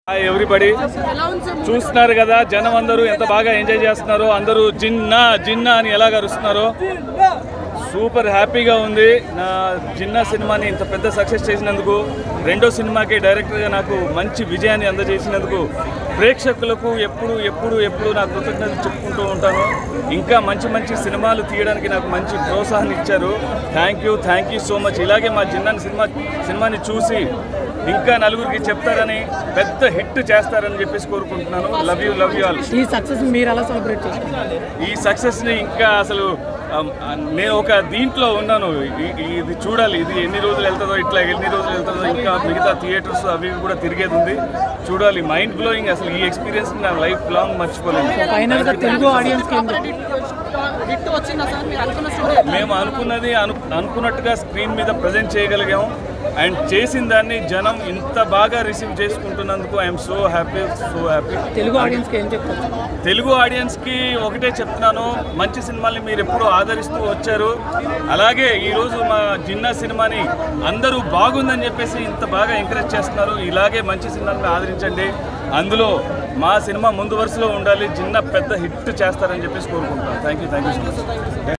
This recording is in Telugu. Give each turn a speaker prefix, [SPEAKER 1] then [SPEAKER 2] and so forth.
[SPEAKER 1] హాయ్ ఎవ్రీబడి చూస్తున్నారు కదా జనం అందరూ ఎంత బాగా ఎంజాయ్ చేస్తున్నారో అందరూ జిన్నా జిన్నా అని ఎలా అరుస్తున్నారో సూపర్ హ్యాపీగా ఉంది నా జిన్నా సినిమాని ఇంత పెద్ద సక్సెస్ చేసినందుకు రెండో సినిమాకి డైరెక్టర్గా నాకు మంచి విజయాన్ని అందజేసినందుకు ప్రేక్షకులకు ఎప్పుడు ఎప్పుడు ఎప్పుడు నా కృతజ్ఞతలు చెప్పుకుంటూ ఉంటాను ఇంకా మంచి మంచి సినిమాలు తీయడానికి నాకు మంచి ప్రోత్సాహాన్ని ఇచ్చారు thank you thank you so much ఇలాగే మా జిన్నాని సినిమా సినిమాని చూసి ఇంకా నలుగురికి చెప్తారని పెద్ద హిట్ చేస్తారని చెప్పేసి కోరుకుంటున్నాను love you love you all
[SPEAKER 2] ఈ సక్సెస్ మీరు ఎలా సెలబ్రేట్ చేసుకుంటారు
[SPEAKER 1] ఈ సక్సెస్ని ఇంకా అసలు అమ్, నేను ఒక దీంట్లో ఉన్నాను ఈ- ఈ- ఇది చూడాలి ఇది ఎన్ని రోజులు వెళ్తుందో ఇట్లా ఎన్ని రోజులు వెళ్తుందో ఇంకా మిగతా థియేటర్స్ అవి ఇవి కూడా తిరిగేది ఉంది చూడాలి మైండ్ బ్లోయింగ్ అసలు ఈ ఎక్స్పీరియన్స్ నా లైఫ్ లాంగ్ మర్చిపోలేను
[SPEAKER 2] ఫైనల్ గా తెలుగు ఆడియన్స్ కి ఏం చెప్తారు?
[SPEAKER 3] హిట్ వచ్చిందా సార్ మీరు అనుకున్న స్టోరీ
[SPEAKER 1] మేము అనుకున్నది అను అనుకున్నట్టుగా స్క్రీన్ మీద ప్రజెంట్ చేయగలిగాం అండ్ చేసిన దాన్ని జనం ఇంత బాగా రిసీవ్ చేసుకుంటున్నందుకు I'm so happy so happy
[SPEAKER 2] Telugu audience కి ఏం చెప్తారు
[SPEAKER 1] తెలుగు ఆడియన్స్కి ఒకటే చెప్తున్నాను మంచి సినిమాల్ని మీరు ఎప్పుడూ ఆదరిస్తూ వచ్చారు అలాగే ఈరోజు మా జిన్నా సినిమాని అందరూ బాగుందని చెప్పేసి ఇంత బాగా ఎంకరేజ్ చేస్తున్నారు ఇలాగే మంచి సినిమాని ఆదరించండి అందులో మా సినిమా ముందు వరుసలో ఉండాలి జిన్నా పెద్ద హిట్ చేస్తారని చెప్పేసి కోరుకుంటున్నాను thank you thank you so much